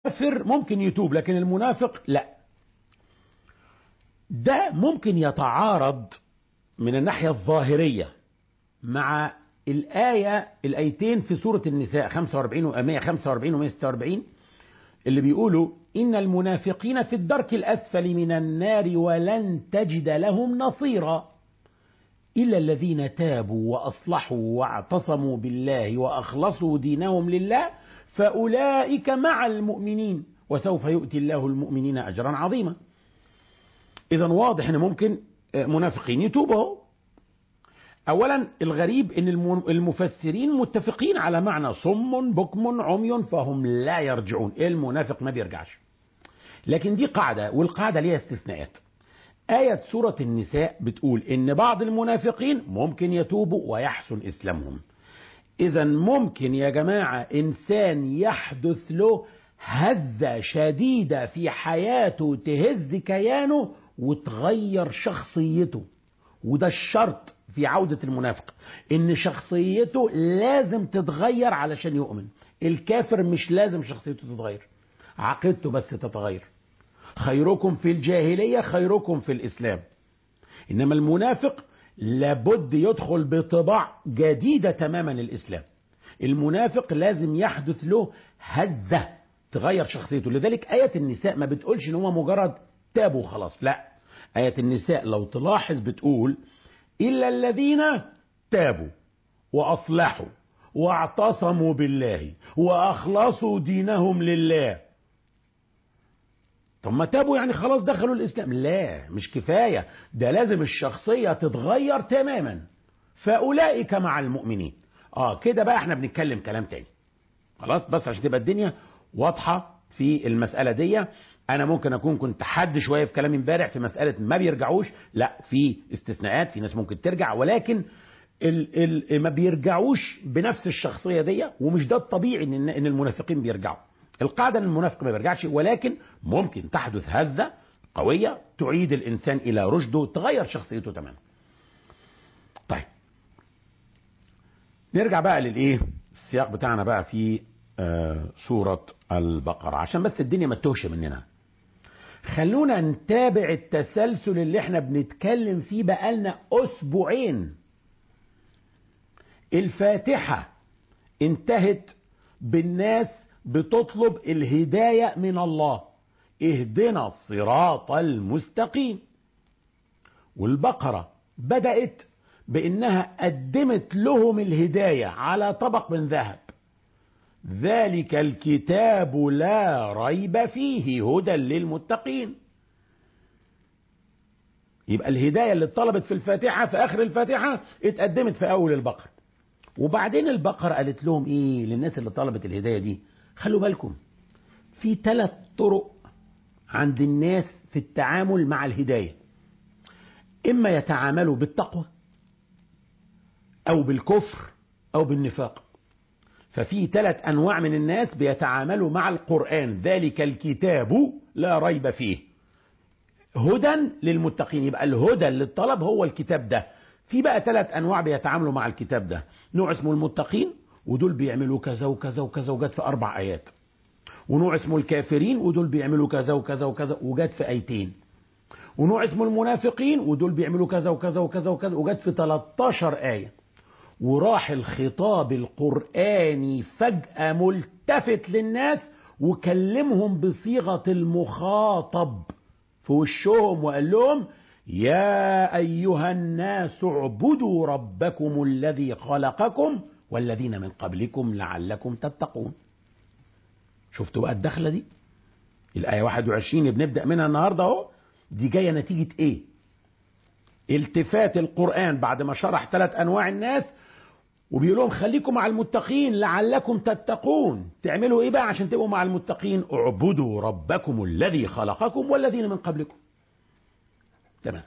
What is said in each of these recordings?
الكافر ممكن يتوب لكن المنافق لا ده ممكن يتعارض من الناحية الظاهرية مع الآية الآيتين في سورة النساء 45 و 145 و 146 اللي بيقولوا إن المنافقين في الدرك الأسفل من النار ولن تجد لهم نصيرا إلا الذين تابوا وأصلحوا واعتصموا بالله وأخلصوا دينهم لله فأولئك مع المؤمنين وسوف يؤتي الله المؤمنين أجرا عظيما إذا واضح أن ممكن منافقين يتوبوا أولا الغريب أن المفسرين متفقين على معنى صم بكم عمي فهم لا يرجعون المنافق ما بيرجعش لكن دي قاعدة والقاعدة ليها استثناءات آية سورة النساء بتقول إن بعض المنافقين ممكن يتوبوا ويحسن إسلامهم إذا ممكن يا جماعة إنسان يحدث له هزة شديدة في حياته تهز كيانه وتغير شخصيته وده الشرط في عودة المنافق إن شخصيته لازم تتغير علشان يؤمن الكافر مش لازم شخصيته تتغير عقيدته بس تتغير خيركم في الجاهلية خيركم في الإسلام إنما المنافق لابد يدخل بطباع جديدة تماما الإسلام المنافق لازم يحدث له هزة تغير شخصيته لذلك آية النساء ما بتقولش إن هو مجرد تابوا خلاص لا آية النساء لو تلاحظ بتقول إلا الذين تابوا وأصلحوا واعتصموا بالله وأخلصوا دينهم لله طب ما تابوا يعني خلاص دخلوا الإسلام لا مش كفاية ده لازم الشخصية تتغير تماما فأولئك مع المؤمنين آه كده بقى احنا بنتكلم كلام تاني خلاص بس عشان تبقى الدنيا واضحة في المسألة دي انا ممكن اكون كنت حد شويه في كلامي امبارح في مساله ما بيرجعوش لا في استثناءات في ناس ممكن ترجع ولكن ال ال ما بيرجعوش بنفس الشخصيه دي ومش ده الطبيعي ان ان المنافقين بيرجعوا القاعده ان المنافق ما بيرجعش ولكن ممكن تحدث هزه قويه تعيد الانسان الى رشده تغير شخصيته تماما طيب نرجع بقى للايه السياق بتاعنا بقى في آه سوره البقره عشان بس الدنيا ما تتوهش مننا خلونا نتابع التسلسل اللي احنا بنتكلم فيه بقالنا اسبوعين الفاتحة انتهت بالناس بتطلب الهداية من الله اهدنا الصراط المستقيم والبقرة بدأت بانها قدمت لهم الهداية على طبق من ذهب ذلك الكتاب لا ريب فيه هدى للمتقين يبقى الهداية اللي اتطلبت في الفاتحة في آخر الفاتحة اتقدمت في أول البقرة وبعدين البقرة قالت لهم إيه للناس اللي طلبت الهداية دي خلوا بالكم في ثلاث طرق عند الناس في التعامل مع الهداية إما يتعاملوا بالتقوى أو بالكفر أو بالنفاق ففي ثلاث انواع من الناس بيتعاملوا مع القران ذلك الكتاب لا ريب فيه هدى للمتقين يبقى الهدى اللي الطلب هو الكتاب ده في بقى ثلاث انواع بيتعاملوا مع الكتاب ده نوع اسمه المتقين ودول بيعملوا كذا وكذا وكذا وجت في اربع ايات ونوع اسمه الكافرين ودول بيعملوا كذا وكذا وكذا وجت في ايتين ونوع اسمه المنافقين ودول بيعملوا كذا وكذا وكذا وكذا وجت في 13 ايه وراح الخطاب القرآني فجأة ملتفت للناس وكلمهم بصيغة المخاطب في وشهم وقال لهم يا أيها الناس اعبدوا ربكم الذي خلقكم والذين من قبلكم لعلكم تتقون شفتوا بقى الدخلة دي الآية 21 اللي بنبدأ منها النهاردة اهو دي جاية نتيجة ايه التفات القرآن بعد ما شرح ثلاث أنواع الناس وبيقول لهم خليكم مع المتقين لعلكم تتقون تعملوا ايه بقى عشان تبقوا مع المتقين اعبدوا ربكم الذي خلقكم والذين من قبلكم تمام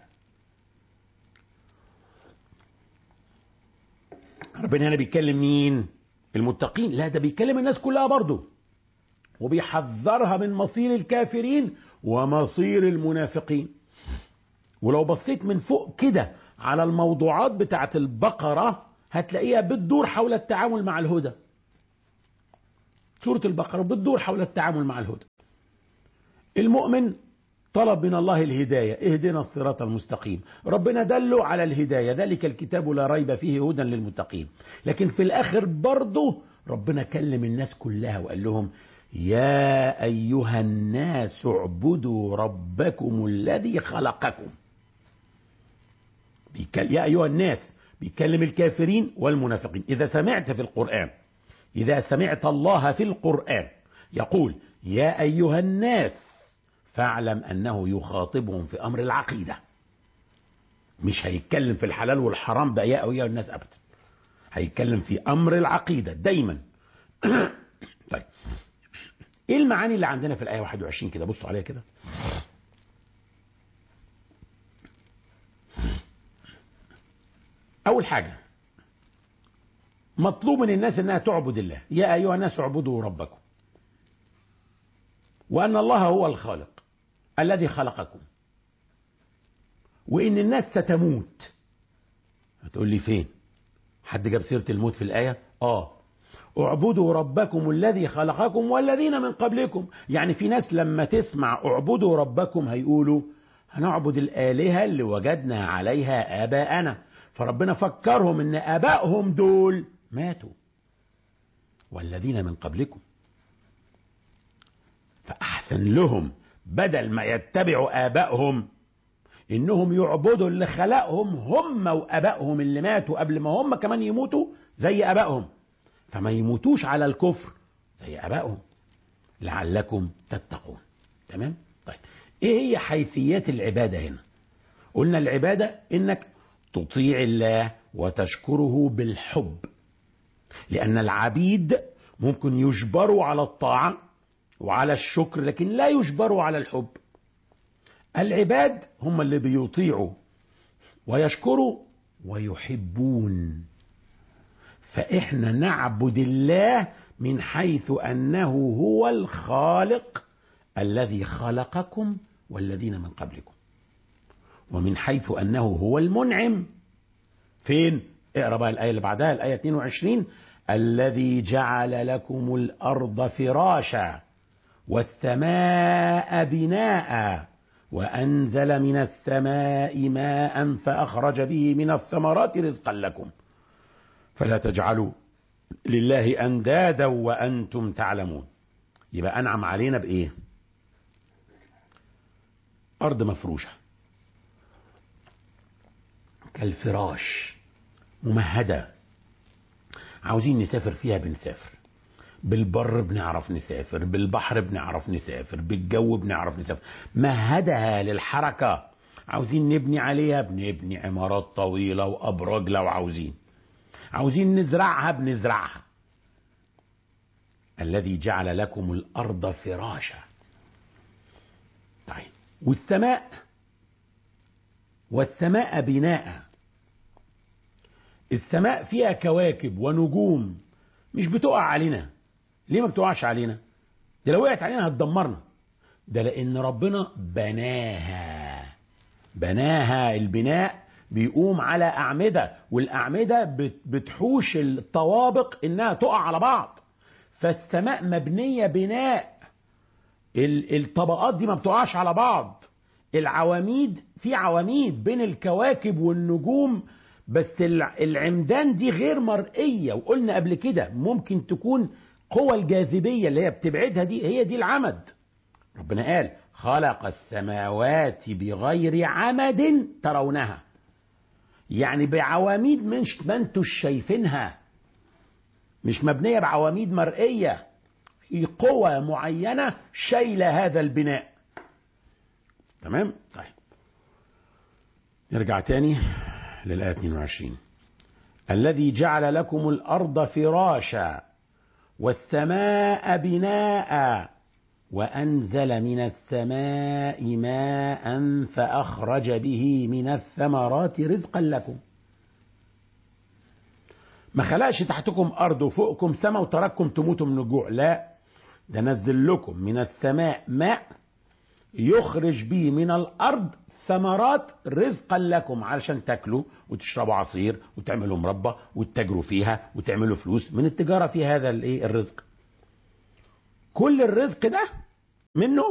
ربنا هنا بيتكلم مين المتقين لا ده بيتكلم الناس كلها برضه وبيحذرها من مصير الكافرين ومصير المنافقين ولو بصيت من فوق كده على الموضوعات بتاعت البقره هتلاقيها بتدور حول التعامل مع الهدى سورة البقرة بتدور حول التعامل مع الهدى المؤمن طلب من الله الهداية اهدنا الصراط المستقيم ربنا دله على الهداية ذلك الكتاب لا ريب فيه هدى للمتقين لكن في الآخر برضه ربنا كلم الناس كلها وقال لهم يا أيها الناس اعبدوا ربكم الذي خلقكم بيكل... يا أيها الناس بيكلم الكافرين والمنافقين إذا سمعت في القرآن إذا سمعت الله في القرآن يقول يا أيها الناس فاعلم أنه يخاطبهم في أمر العقيدة مش هيتكلم في الحلال والحرام بقى يا أيها الناس أبدا هيتكلم في أمر العقيدة دايما طيب ايه المعاني اللي عندنا في الآية 21 كده بصوا عليها كده أول حاجة مطلوب من الناس انها تعبد الله يا ايها الناس اعبدوا ربكم وان الله هو الخالق الذي خلقكم وان الناس ستموت هتقول لي فين حد جاب سيره الموت في الايه اه اعبدوا ربكم الذي خلقكم والذين من قبلكم يعني في ناس لما تسمع اعبدوا ربكم هيقولوا هنعبد الالهه اللي وجدنا عليها اباءنا فربنا فكرهم ان ابائهم دول ماتوا والذين من قبلكم فأحسن لهم بدل ما يتبعوا آبائهم إنهم يعبدوا اللي خلقهم هم وآبائهم اللي ماتوا قبل ما هم كمان يموتوا زي آبائهم فما يموتوش على الكفر زي آبائهم لعلكم تتقون تمام طيب ايه هي حيثيات العبادة هنا قلنا العبادة انك تطيع الله وتشكره بالحب لأن العبيد ممكن يجبروا على الطاعة وعلى الشكر لكن لا يجبروا على الحب العباد هم اللي بيطيعوا ويشكروا ويحبون فإحنا نعبد الله من حيث أنه هو الخالق الذي خلقكم والذين من قبلكم ومن حيث أنه هو المنعم فين اقرا بقى الآية اللي بعدها الآية 22 الذي جعل لكم الأرض فراشا والسماء بناء وأنزل من السماء ماء فأخرج به من الثمرات رزقا لكم فلا تجعلوا لله أندادا وأنتم تعلمون يبقى أنعم علينا بإيه أرض مفروشة كالفراش ممهدة عاوزين نسافر فيها بنسافر بالبر بنعرف نسافر بالبحر بنعرف نسافر بالجو بنعرف نسافر مهدها للحركة عاوزين نبني عليها بنبني عمارات طويلة وأبراج لو عاوزين عاوزين نزرعها بنزرعها الذي جعل لكم الأرض فراشا طيب والسماء والسماء بناء السماء فيها كواكب ونجوم مش بتقع علينا ليه ما بتقعش علينا ده لو وقعت علينا هتدمرنا ده لان ربنا بناها بناها البناء بيقوم على اعمده والاعمده بتحوش الطوابق انها تقع على بعض فالسماء مبنيه بناء الطبقات دي ما بتقعش على بعض العواميد في عواميد بين الكواكب والنجوم بس العمدان دي غير مرئية وقلنا قبل كده ممكن تكون قوى الجاذبية اللي هي بتبعدها دي هي دي العمد ربنا قال خلق السماوات بغير عمد ترونها يعني بعواميد مش ما انتوش شايفينها مش مبنية بعواميد مرئية في قوة معينة شايلة هذا البناء تمام طيب نرجع تاني للآية 22 الذي جعل لكم الأرض فراشا والسماء بناء وأنزل من السماء ماء فأخرج به من الثمرات رزقا لكم ما خلقش تحتكم أرض وفوقكم سماء وترككم تموتوا من الجوع لا ده نزل لكم من السماء ماء يخرج به من الأرض ثمرات رزقا لكم علشان تاكلوا وتشربوا عصير وتعملوا مربى وتتاجروا فيها وتعملوا فلوس من التجاره في هذا الايه الرزق. كل الرزق ده منه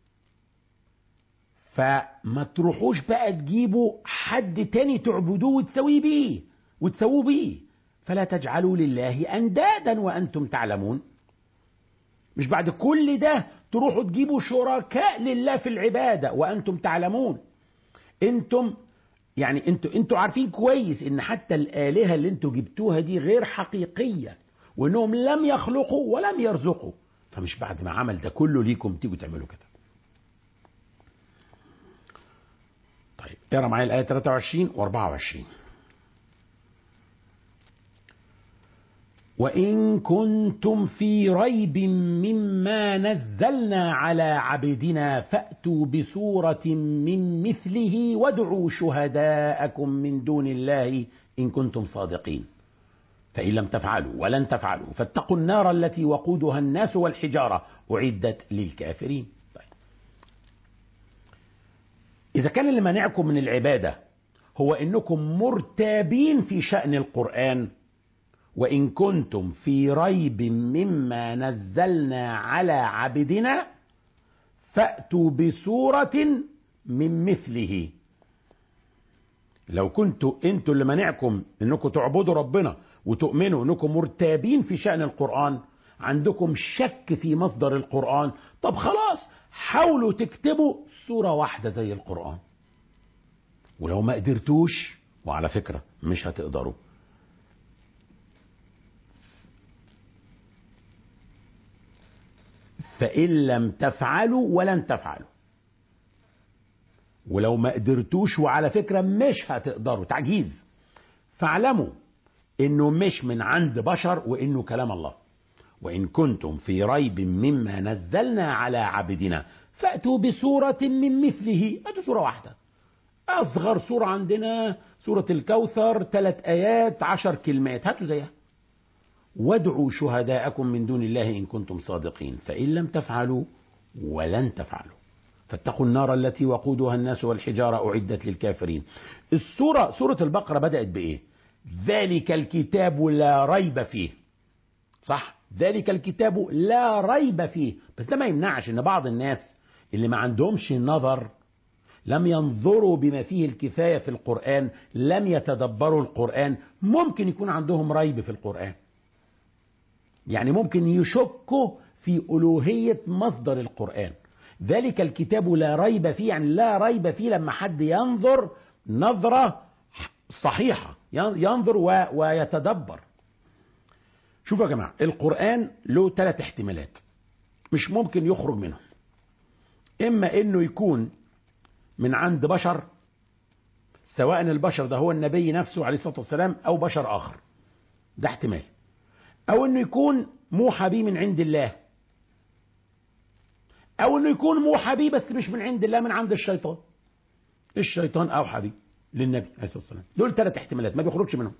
فما تروحوش بقى تجيبوا حد تاني تعبدوه وتسويه بيه وتسووه بيه فلا تجعلوا لله اندادا وانتم تعلمون مش بعد كل ده تروحوا تجيبوا شركاء لله في العباده وانتم تعلمون انتم يعني انتوا انتوا عارفين كويس ان حتى الالهه اللي انتوا جبتوها دي غير حقيقيه وانهم لم يخلقوا ولم يرزقوا فمش بعد ما عمل ده كله ليكم تيجوا تعملوا كده طيب اقرا معايا الايه 23 و24 وإن كنتم في ريب مما نزلنا على عبدنا فأتوا بسورة من مثله وادعوا شهداءكم من دون الله إن كنتم صادقين فإن لم تفعلوا ولن تفعلوا فاتقوا النار التي وقودها الناس والحجارة أعدت للكافرين طيب. إذا كان اللي مانعكم من العبادة هو إنكم مرتابين في شأن القرآن وإن كنتم في ريب مما نزلنا على عبدنا فأتوا بسورة من مثله لو كنتوا انتوا اللي منعكم انكم تعبدوا ربنا وتؤمنوا انكم مرتابين في شأن القرآن عندكم شك في مصدر القرآن طب خلاص حاولوا تكتبوا سورة واحدة زي القرآن ولو ما قدرتوش وعلى فكرة مش هتقدروا فإن لم تفعلوا ولن تفعلوا ولو ما قدرتوش وعلى فكرة مش هتقدروا تعجيز فاعلموا انه مش من عند بشر وانه كلام الله وان كنتم في ريب مما نزلنا على عبدنا فاتوا بسورة من مثله هاتوا سورة واحدة اصغر سورة عندنا سورة الكوثر ثلاث ايات عشر كلمات هاتوا زيها وادعوا شهداءكم من دون الله إن كنتم صادقين فإن لم تفعلوا ولن تفعلوا فاتقوا النار التي وقودها الناس والحجارة أعدت للكافرين السورة سورة البقرة بدأت بإيه ذلك الكتاب لا ريب فيه صح ذلك الكتاب لا ريب فيه بس ده ما يمنعش ان بعض الناس اللي ما عندهمش نظر لم ينظروا بما فيه الكفاية في القرآن لم يتدبروا القرآن ممكن يكون عندهم ريب في القرآن يعني ممكن يشكوا في ألوهية مصدر القرآن ذلك الكتاب لا ريب فيه يعني لا ريب فيه لما حد ينظر نظرة صحيحة ينظر ويتدبر شوفوا يا جماعة القرآن له ثلاث احتمالات مش ممكن يخرج منهم إما إنه يكون من عند بشر سواء البشر ده هو النبي نفسه عليه الصلاة والسلام أو بشر آخر ده احتمال او انه يكون موحى بيه من عند الله او انه يكون موحى بيه بس مش من عند الله من عند الشيطان الشيطان اوحى بيه للنبي عليه الصلاه والسلام دول ثلاث احتمالات ما بيخرجش منهم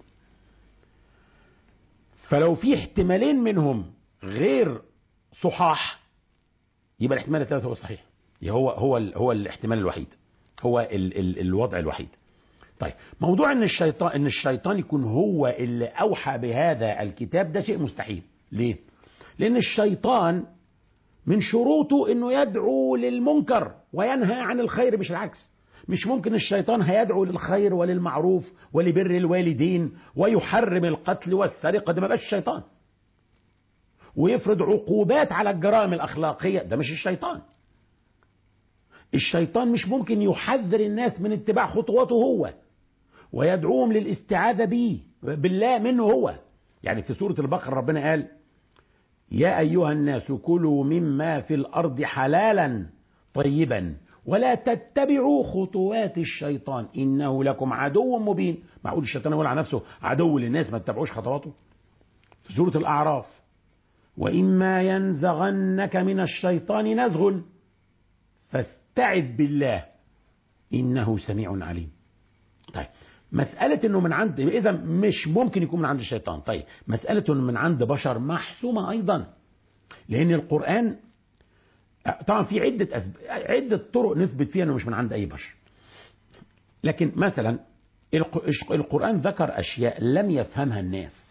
فلو في احتمالين منهم غير صحاح يبقى الاحتمال الثالث هو الصحيح هو هو هو الاحتمال الوحيد هو ال ال الوضع الوحيد طيب موضوع ان الشيطان ان الشيطان يكون هو اللي اوحى بهذا الكتاب ده شيء مستحيل ليه لان الشيطان من شروطه انه يدعو للمنكر وينهى عن الخير مش العكس مش ممكن الشيطان هيدعو للخير وللمعروف ولبر الوالدين ويحرم القتل والسرقه ده ما بقاش الشيطان ويفرض عقوبات على الجرائم الاخلاقيه ده مش الشيطان الشيطان مش ممكن يحذر الناس من اتباع خطواته هو ويدعوهم للاستعاذة به بالله منه هو يعني في سورة البقرة ربنا قال يا أيها الناس كلوا مما في الأرض حلالا طيبا ولا تتبعوا خطوات الشيطان إنه لكم عدو مبين معقول الشيطان يقول على نفسه عدو للناس ما تتبعوش خطواته في سورة الأعراف وإما ينزغنك من الشيطان نزغ فاستعذ بالله إنه سميع عليم طيب مسألة انه من عند اذا مش ممكن يكون من عند الشيطان طيب مسألة انه من عند بشر محسومة ايضا لان القرآن طبعا في عدة أسب... عدة طرق نثبت فيها انه مش من عند اي بشر لكن مثلا القرآن ذكر اشياء لم يفهمها الناس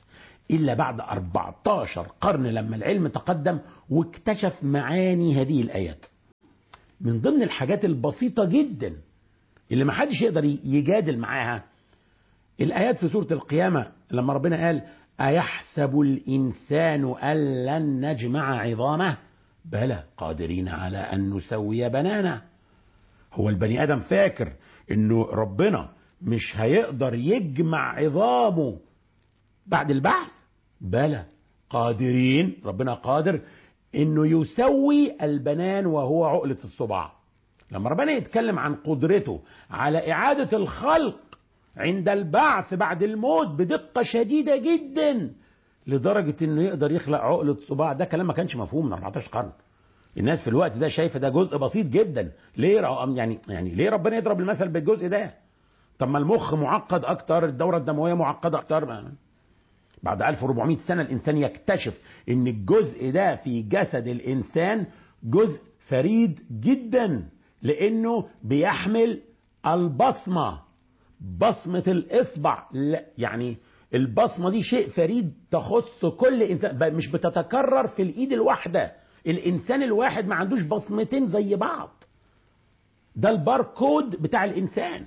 إلا بعد 14 قرن لما العلم تقدم واكتشف معاني هذه الآيات من ضمن الحاجات البسيطة جدا اللي ما حدش يقدر يجادل معاها الآيات في سورة القيامة لما ربنا قال أيحسب الإنسان أن لن نجمع عظامه بلى قادرين على أن نسوي بنانه هو البني آدم فاكر إنه ربنا مش هيقدر يجمع عظامه بعد البعث بلى قادرين ربنا قادر انه يسوي البنان وهو عقلة الصباع لما ربنا يتكلم عن قدرته على اعادة الخلق عند البعث بعد الموت بدقة شديدة جدا لدرجة انه يقدر يخلق عقلة صباع ده كلام ما كانش مفهوم من 14 قرن الناس في الوقت ده شايفه ده جزء بسيط جدا ليه يعني يعني ليه ربنا يضرب المثل بالجزء ده طب ما المخ معقد اكتر الدوره الدمويه معقده اكتر بعد 1400 سنه الانسان يكتشف ان الجزء ده في جسد الانسان جزء فريد جدا لانه بيحمل البصمه بصمه الاصبع لا يعني البصمه دي شيء فريد تخص كل انسان مش بتتكرر في الايد الواحده الانسان الواحد ما عندوش بصمتين زي بعض ده الباركود بتاع الانسان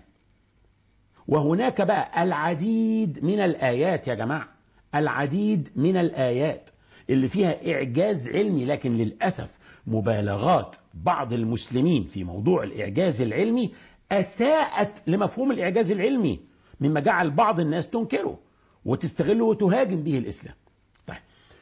وهناك بقى العديد من الايات يا جماعه العديد من الايات اللي فيها اعجاز علمي لكن للاسف مبالغات بعض المسلمين في موضوع الاعجاز العلمي اساءت لمفهوم الاعجاز العلمي مما جعل بعض الناس تنكره وتستغله وتهاجم به الاسلام طيب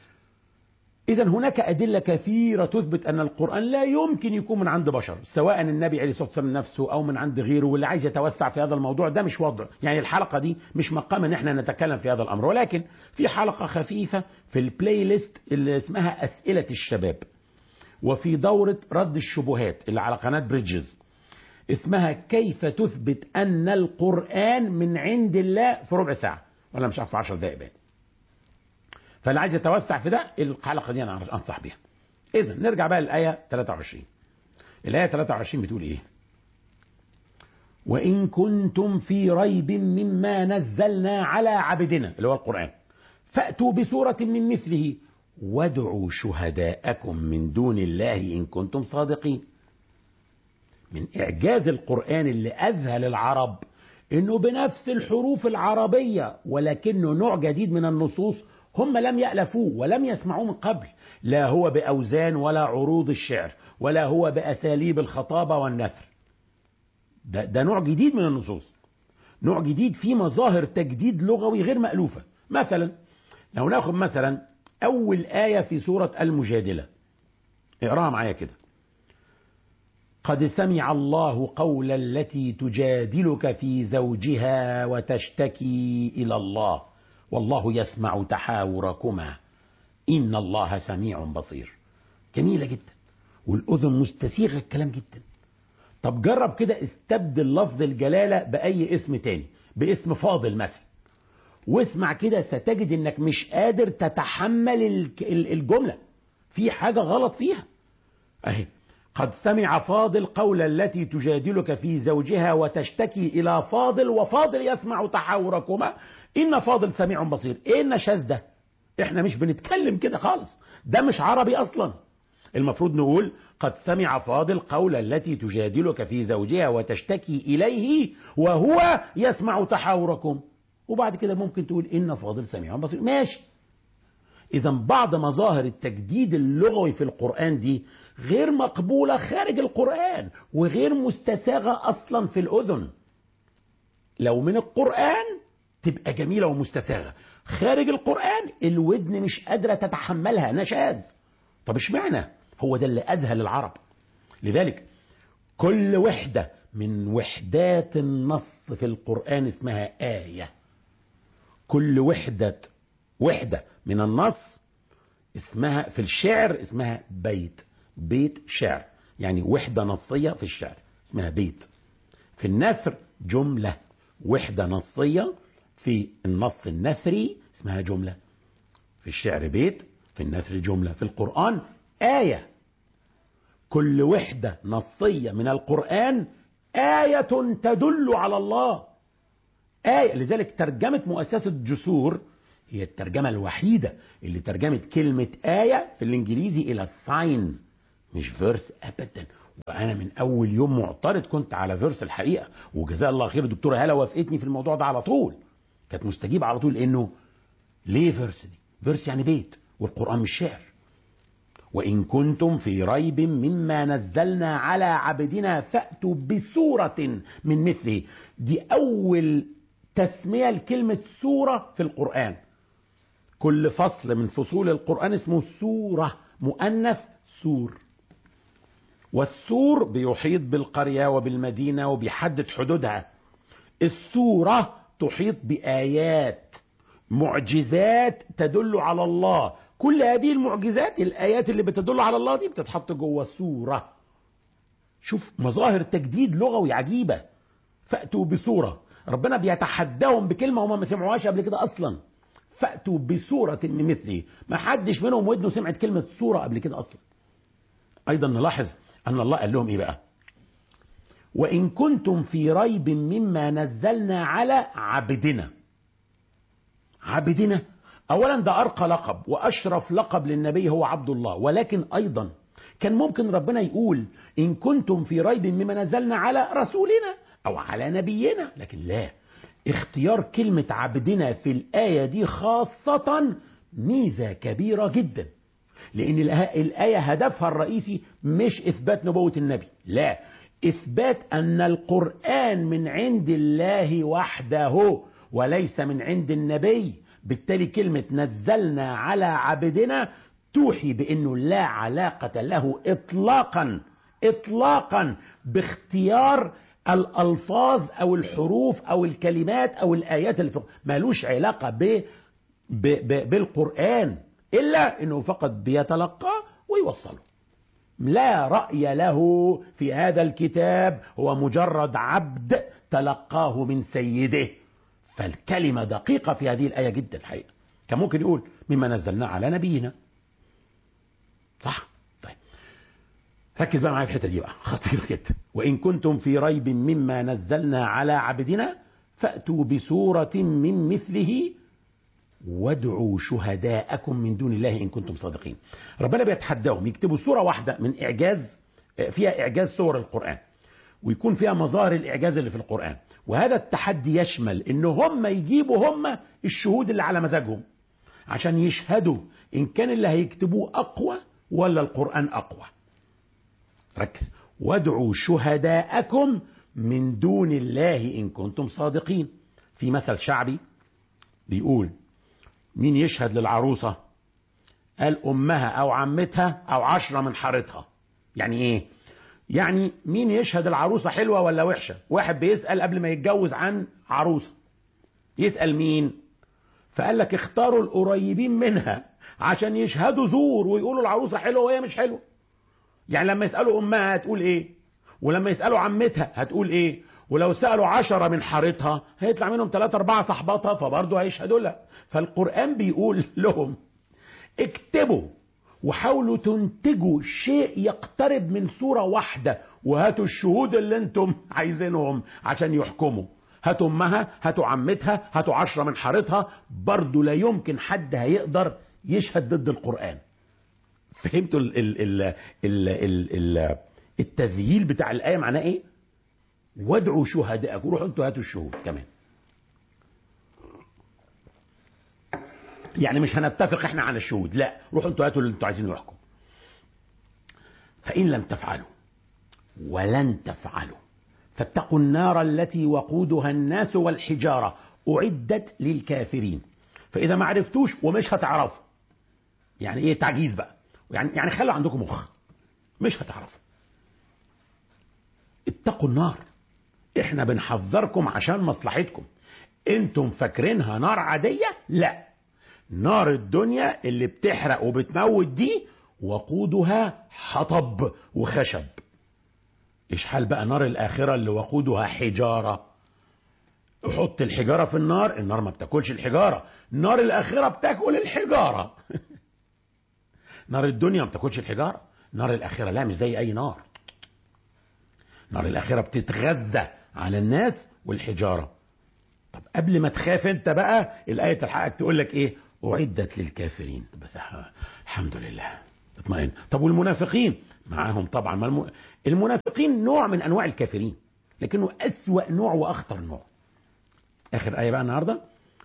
إذا هناك أدلة كثيرة تثبت أن القرآن لا يمكن يكون من عند بشر سواء النبي عليه الصلاة والسلام نفسه أو من عند غيره واللي عايز يتوسع في هذا الموضوع ده مش وضع يعني الحلقة دي مش مقام أن احنا نتكلم في هذا الأمر ولكن في حلقة خفيفة في البلاي ليست اللي اسمها أسئلة الشباب وفي دورة رد الشبهات اللي على قناة بريدجز اسمها كيف تثبت أن القرآن من عند الله في ربع ساعة ولا مش عارف في 10 دقائق بقى فاللي عايز يتوسع في ده الحلقه دي انا انصح بيها. اذا نرجع بقى للايه 23. الايه 23 بتقول ايه؟ وان كنتم في ريب مما نزلنا على عبدنا اللي هو القران فاتوا بسوره من مثله وادعوا شهداءكم من دون الله ان كنتم صادقين. من اعجاز القران اللي اذهل العرب انه بنفس الحروف العربيه ولكنه نوع جديد من النصوص هم لم يألفوه ولم يسمعوه من قبل لا هو بأوزان ولا عروض الشعر ولا هو بأساليب الخطابة والنثر ده, ده نوع جديد من النصوص نوع جديد فيه مظاهر تجديد لغوي غير مألوفة مثلا لو ناخد مثلا أول آية في سورة المجادلة اقراها معايا كده قد سمع الله قول التي تجادلك في زوجها وتشتكي إلى الله والله يسمع تحاوركما إن الله سميع بصير جميلة جدا والأذن مستسيغة الكلام جدا طب جرب كده استبدل لفظ الجلالة بأي اسم تاني باسم فاضل مثلا واسمع كده ستجد انك مش قادر تتحمل الجملة في حاجة غلط فيها اهي قد سمع فاضل قول التي تجادلك في زوجها وتشتكي إلى فاضل وفاضل يسمع تحاوركما إن فاضل سميع بصير إيه النشاز ده إحنا مش بنتكلم كده خالص ده مش عربي أصلا المفروض نقول قد سمع فاضل قول التي تجادلك في زوجها وتشتكي إليه وهو يسمع تحاوركم وبعد كده ممكن تقول إن فاضل سميع بصير ماشي إذا بعض مظاهر التجديد اللغوي في القرآن دي غير مقبولة خارج القرآن وغير مستساغة أصلا في الأذن لو من القرآن تبقى جميلة ومستساغة خارج القرآن الودن مش قادرة تتحملها نشاز طب اشمعنى هو ده اللي أذهل العرب لذلك كل وحدة من وحدات النص في القرآن اسمها آية كل وحدة وحدة من النص اسمها في الشعر اسمها بيت بيت شعر يعني وحدة نصية في الشعر اسمها بيت في النثر جملة وحدة نصية في النص النثري اسمها جملة في الشعر بيت في النثر جملة في القرآن آية كل وحدة نصية من القرآن آية تدل على الله آية لذلك ترجمة مؤسسة جسور هي الترجمة الوحيدة اللي ترجمت كلمة آية في الإنجليزي إلى ساين مش فيرس أبدا وأنا من أول يوم معترض كنت على فيرس الحقيقة وجزاء الله خير الدكتورة هالة وافقتني في الموضوع ده على طول كانت مستجيبة على طول لأنه ليه فيرس دي؟ فيرس يعني بيت والقرآن مش شعر وإن كنتم في ريب مما نزلنا على عبدنا فأتوا بسورة من مثله دي أول تسمية لكلمة سورة في القرآن كل فصل من فصول القرآن اسمه سورة مؤنث سور والسور بيحيط بالقرية وبالمدينة وبيحدد حدودها السورة تحيط بآيات معجزات تدل على الله كل هذه المعجزات الآيات اللي بتدل على الله دي بتتحط جوه سورة شوف مظاهر تجديد لغوي عجيبة فأتوا بسورة ربنا بيتحداهم بكلمة هم ما سمعوهاش قبل كده أصلا فأتوا بسورة من مثله ما حدش منهم ودنه سمعت كلمة سورة قبل كده أصلا أيضا نلاحظ أن الله قال لهم إيه بقى وإن كنتم في ريب مما نزلنا على عبدنا عبدنا اولا ده ارقى لقب واشرف لقب للنبي هو عبد الله ولكن ايضا كان ممكن ربنا يقول ان كنتم في ريب مما نزلنا على رسولنا او على نبينا لكن لا اختيار كلمة عبدنا في الآية دي خاصة ميزة كبيرة جدا لأن الآية هدفها الرئيسي مش إثبات نبوة النبي لا إثبات أن القرآن من عند الله وحده وليس من عند النبي بالتالي كلمة نزلنا على عبدنا توحي بأنه لا علاقة له إطلاقا إطلاقا باختيار الألفاظ أو الحروف أو الكلمات أو الآيات اللي فوق مالوش علاقة ب... ب... ب... بالقرآن إلا أنه فقط بيتلقاه ويوصله لا رأي له في هذا الكتاب هو مجرد عبد تلقاه من سيده فالكلمة دقيقة في هذه الآية جدا الحقيقة كان ممكن يقول مما نزلناه على نبينا صح طيب ركز بقى معايا في الحتة دي بقى خطيرة جدا وإن كنتم في ريب مما نزلنا على عبدنا فأتوا بسورة من مثله وادعوا شهداءكم من دون الله إن كنتم صادقين ربنا بيتحداهم يكتبوا سورة واحدة من إعجاز فيها إعجاز سور القرآن ويكون فيها مظاهر الإعجاز اللي في القرآن وهذا التحدي يشمل ان هم يجيبوا هم الشهود اللي على مزاجهم عشان يشهدوا ان كان اللي هيكتبوه اقوى ولا القرآن اقوى ركز وادعوا شهداءكم من دون الله ان كنتم صادقين في مثل شعبي بيقول مين يشهد للعروسة قال امها او عمتها او عشرة من حارتها يعني ايه يعني مين يشهد العروسة حلوة ولا وحشة واحد بيسأل قبل ما يتجوز عن عروسة يسأل مين فقال لك اختاروا القريبين منها عشان يشهدوا زور ويقولوا العروسة حلوة وهي مش حلوة يعني لما يسألوا أمها هتقول إيه ولما يسألوا عمتها هتقول إيه ولو سألوا عشرة من حارتها هيطلع منهم ثلاثة أربعة صحباتها فبرضه هيشهدوا لها فالقرآن بيقول لهم اكتبوا وحاولوا تنتجوا شيء يقترب من صورة واحدة وهاتوا الشهود اللي انتم عايزينهم عشان يحكموا هاتوا امها هاتوا عمتها هاتوا عشرة من حارتها برضه لا يمكن حد هيقدر يشهد ضد القرآن فهمتوا ال ال ال ال ال ال التذييل بتاع الآية معناه ايه وادعوا شهداءكم روحوا انتوا هاتوا الشهود كمان يعني مش هنتفق احنا على الشهود لا روحوا انتوا هاتوا اللي انتوا عايزين يحكم فإن لم تفعلوا ولن تفعلوا فاتقوا النار التي وقودها الناس والحجارة أعدت للكافرين فإذا ما عرفتوش ومش هتعرفوا يعني ايه تعجيز بقى يعني يعني خلوا عندكم مخ مش هتعرفوا اتقوا النار احنا بنحذركم عشان مصلحتكم انتم فاكرينها نار عادية لا نار الدنيا اللي بتحرق وبتموت دي وقودها حطب وخشب ايش حال بقى نار الاخرة اللي وقودها حجارة حط الحجارة في النار النار ما بتاكلش الحجارة نار الاخرة بتاكل الحجارة نار الدنيا ما بتاكلش الحجارة نار الاخرة لا مش زي اي نار نار الاخرة بتتغذى على الناس والحجارة طب قبل ما تخاف انت بقى الآية تلحقك تقول لك ايه أعدت للكافرين بس الحمد لله اطمئن طب والمنافقين معاهم طبعا ما الم... المنافقين نوع من أنواع الكافرين لكنه أسوأ نوع وأخطر نوع آخر آية بقى النهاردة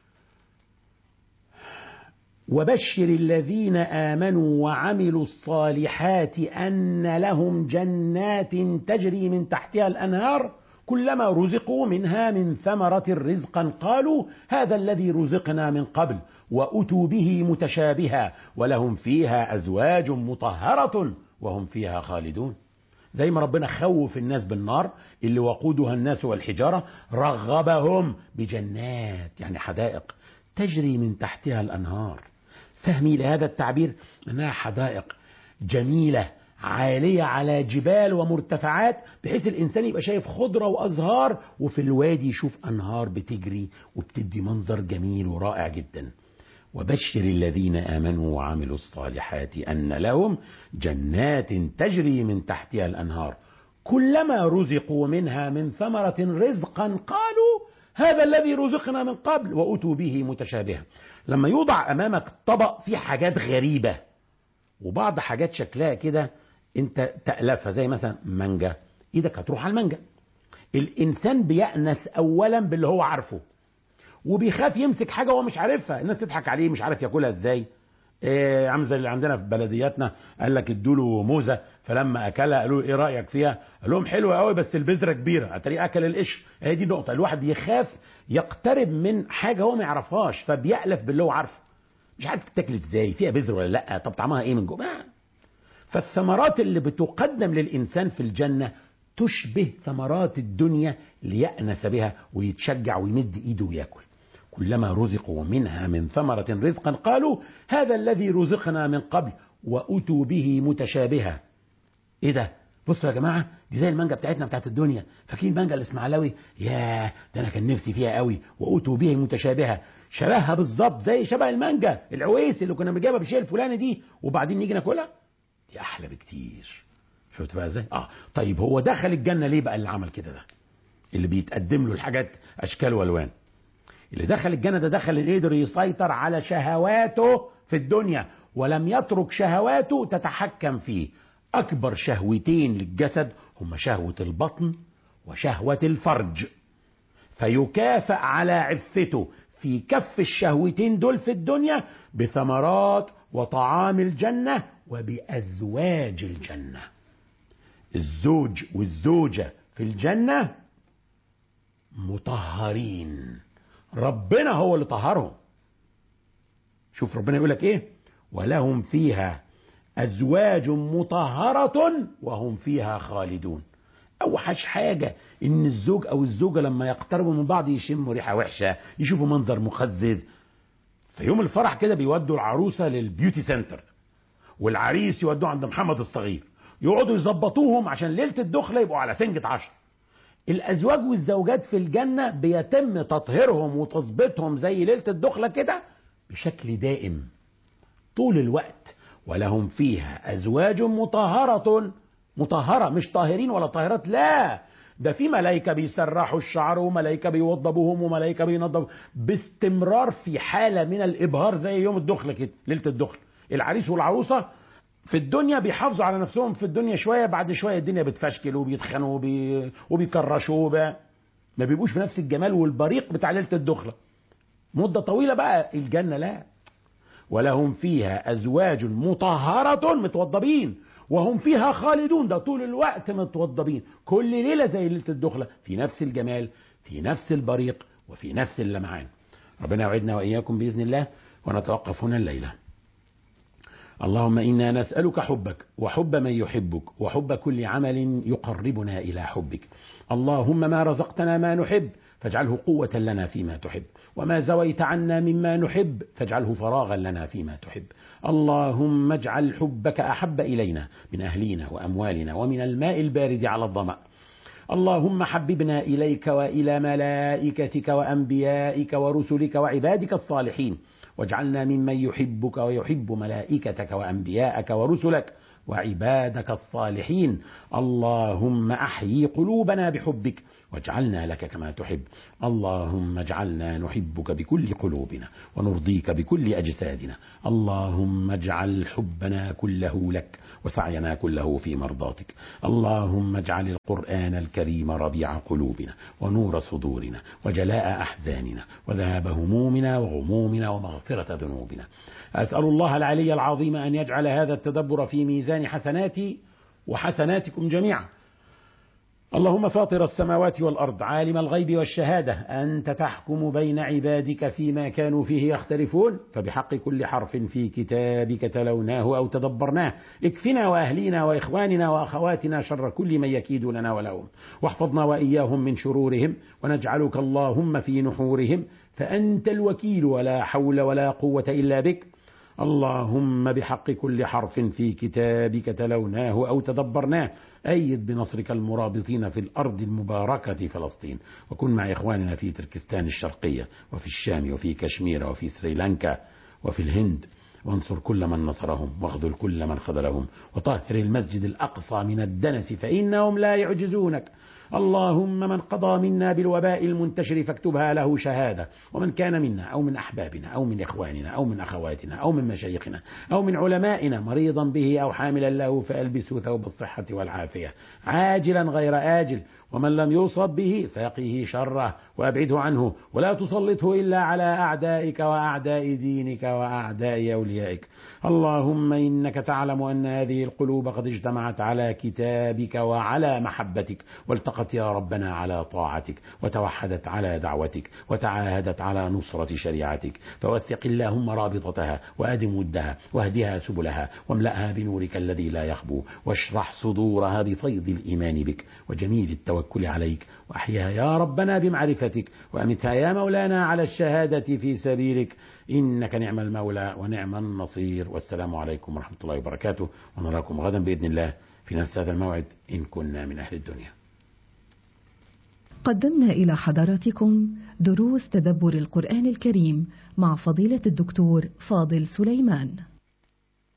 وبشر الذين آمنوا وعملوا الصالحات أن لهم جنات تجري من تحتها الأنهار كلما رزقوا منها من ثمرة رزقا قالوا هذا الذي رزقنا من قبل وأتوا به متشابها ولهم فيها أزواج مطهرة وهم فيها خالدون زي ما ربنا خوف الناس بالنار اللي وقودها الناس والحجارة رغبهم بجنات يعني حدائق تجري من تحتها الأنهار فهمي لهذا التعبير أنها حدائق جميلة عالية على جبال ومرتفعات بحيث الإنسان يبقى شايف خضرة وأزهار وفي الوادي يشوف أنهار بتجري وبتدي منظر جميل ورائع جدا وبشر الذين آمنوا وعملوا الصالحات أن لهم جنات تجري من تحتها الأنهار كلما رزقوا منها من ثمرة رزقا قالوا هذا الذي رزقنا من قبل وأتوا به متشابها لما يوضع أمامك طبق فيه حاجات غريبة وبعض حاجات شكلها كده انت تألفها زي مثلا مانجا ايدك هتروح على المانجا الانسان بيأنس اولا باللي هو عارفه وبيخاف يمسك حاجه هو مش عارفها الناس تضحك عليه مش عارف ياكلها ازاي إيه عامل زي اللي عندنا في بلدياتنا قال لك ادوا له موزه فلما اكلها قالوا له ايه رايك فيها؟ قال لهم حلوه قوي بس البذره كبيره اتاري اكل القشر هي دي النقطه الواحد يخاف يقترب من حاجه هو ما يعرفهاش فبيألف باللي هو عارفه مش عارف تاكل ازاي فيها بذر ولا لا طب طعمها ايه من جوه فالثمرات اللي بتقدم للانسان في الجنه تشبه ثمرات الدنيا ليأنس بها ويتشجع ويمد ايده وياكل كلما رزقوا منها من ثمرة رزقا قالوا هذا الذي رزقنا من قبل وأتوا به متشابها ايه ده بصوا يا جماعة دي زي المانجا بتاعتنا بتاعت الدنيا فاكرين المانجا الاسماعيلاوي ياه ده انا كان نفسي فيها قوي وأتوا به متشابها شبهها بالظبط زي شبه المانجا العويس اللي كنا بنجيبها بالشيء الفلاني دي وبعدين نيجي ناكلها دي احلى بكتير شفت بقى ازاي اه طيب هو دخل الجنه ليه بقى اللي عمل كده ده اللي بيتقدم له الحاجات اشكال والوان اللي دخل الجنه ده دخل اللي قدر يسيطر على شهواته في الدنيا ولم يترك شهواته تتحكم فيه اكبر شهوتين للجسد هما شهوه البطن وشهوه الفرج فيكافئ على عفته في كف الشهوتين دول في الدنيا بثمرات وطعام الجنه وبازواج الجنه الزوج والزوجة في الجنة مطهرين ربنا هو اللي طهرهم شوف ربنا يقول لك ايه ولهم فيها ازواج مطهرة وهم فيها خالدون اوحش حاجة ان الزوج او الزوجة لما يقتربوا من بعض يشموا ريحة وحشة يشوفوا منظر مخزز في يوم الفرح كده بيودوا العروسة للبيوتي سنتر والعريس يودوه عند محمد الصغير يقعدوا يظبطوهم عشان ليله الدخله يبقوا على سنجة عشر الازواج والزوجات في الجنه بيتم تطهيرهم وتظبيطهم زي ليله الدخله كده بشكل دائم طول الوقت ولهم فيها ازواج مطهره مطهره مش طاهرين ولا طاهرات لا ده في ملائكة بيسرحوا الشعر وملائكة بيوضبوهم وملائكة بينضبوا باستمرار في حالة من الإبهار زي يوم الدخلة كده ليلة الدخلة العريس والعروسة في الدنيا بيحافظوا على نفسهم في الدنيا شويه بعد شويه الدنيا بتفشكل وبيتخنوا وبي... وبيكرشوا وب... ما بيبقوش في نفس الجمال والبريق بتاع ليله الدخله مده طويله بقى الجنه لا ولهم فيها ازواج مطهره متوضبين وهم فيها خالدون ده طول الوقت متوضبين كل ليله زي ليله الدخله في نفس الجمال في نفس البريق وفي نفس اللمعان ربنا يوعدنا واياكم باذن الله ونتوقف هنا الليله اللهم انا نسالك حبك وحب من يحبك وحب كل عمل يقربنا الى حبك اللهم ما رزقتنا ما نحب فاجعله قوه لنا فيما تحب وما زويت عنا مما نحب فاجعله فراغا لنا فيما تحب اللهم اجعل حبك احب الينا من اهلينا واموالنا ومن الماء البارد على الظما اللهم حببنا اليك والى ملائكتك وانبيائك ورسلك وعبادك الصالحين واجعلنا ممن يحبك ويحب ملائكتك وانبياءك ورسلك وعبادك الصالحين اللهم أحيي قلوبنا بحبك واجعلنا لك كما تحب اللهم اجعلنا نحبك بكل قلوبنا ونرضيك بكل أجسادنا اللهم اجعل حبنا كله لك وسعينا كله في مرضاتك اللهم اجعل القرآن الكريم ربيع قلوبنا ونور صدورنا وجلاء أحزاننا وذهاب همومنا وغمومنا ومغفرة ذنوبنا أسأل الله العلي العظيم أن يجعل هذا التدبر في ميزان حسناتي وحسناتكم جميعا اللهم فاطر السماوات والأرض عالم الغيب والشهادة أنت تحكم بين عبادك فيما كانوا فيه يختلفون فبحق كل حرف في كتابك تلوناه أو تدبرناه اكفنا وأهلينا وإخواننا وأخواتنا شر كل من يكيد لنا ولهم واحفظنا وإياهم من شرورهم ونجعلك اللهم في نحورهم فأنت الوكيل ولا حول ولا قوة إلا بك اللهم بحق كل حرف في كتابك تلوناه أو تدبرناه أيد بنصرك المرابطين في الأرض المباركة فلسطين وكن مع إخواننا في تركستان الشرقية وفي الشام وفي كشمير وفي سريلانكا وفي الهند وانصر كل من نصرهم واخذل كل من خذلهم وطهر المسجد الأقصى من الدنس فإنهم لا يعجزونك اللهم من قضى منا بالوباء المنتشر فاكتبها له شهادة ومن كان منا أو من أحبابنا أو من إخواننا أو من أخواتنا أو من مشايخنا أو من علمائنا مريضا به أو حاملا له فألبسه ثوب الصحة والعافية عاجلا غير آجل ومن لم يصب به فقه شره وابعده عنه ولا تسلطه الا على اعدائك واعداء دينك واعداء اوليائك اللهم انك تعلم ان هذه القلوب قد اجتمعت على كتابك وعلى محبتك والتقت يا ربنا على طاعتك وتوحدت على دعوتك وتعاهدت على نصره شريعتك فوثق اللهم رابطتها وادم ودها واهدها سبلها واملاها بنورك الذي لا يخبو واشرح صدورها بفيض الايمان بك وجميل التوكل عليك واحيها يا ربنا بمعرفتك وامتها يا مولانا على الشهاده في سبيلك انك نعم المولى ونعم النصير والسلام عليكم ورحمه الله وبركاته ونراكم غدا باذن الله في نفس هذا الموعد ان كنا من اهل الدنيا. قدمنا إلى حضراتكم دروس تدبر القرآن الكريم مع فضيلة الدكتور فاضل سليمان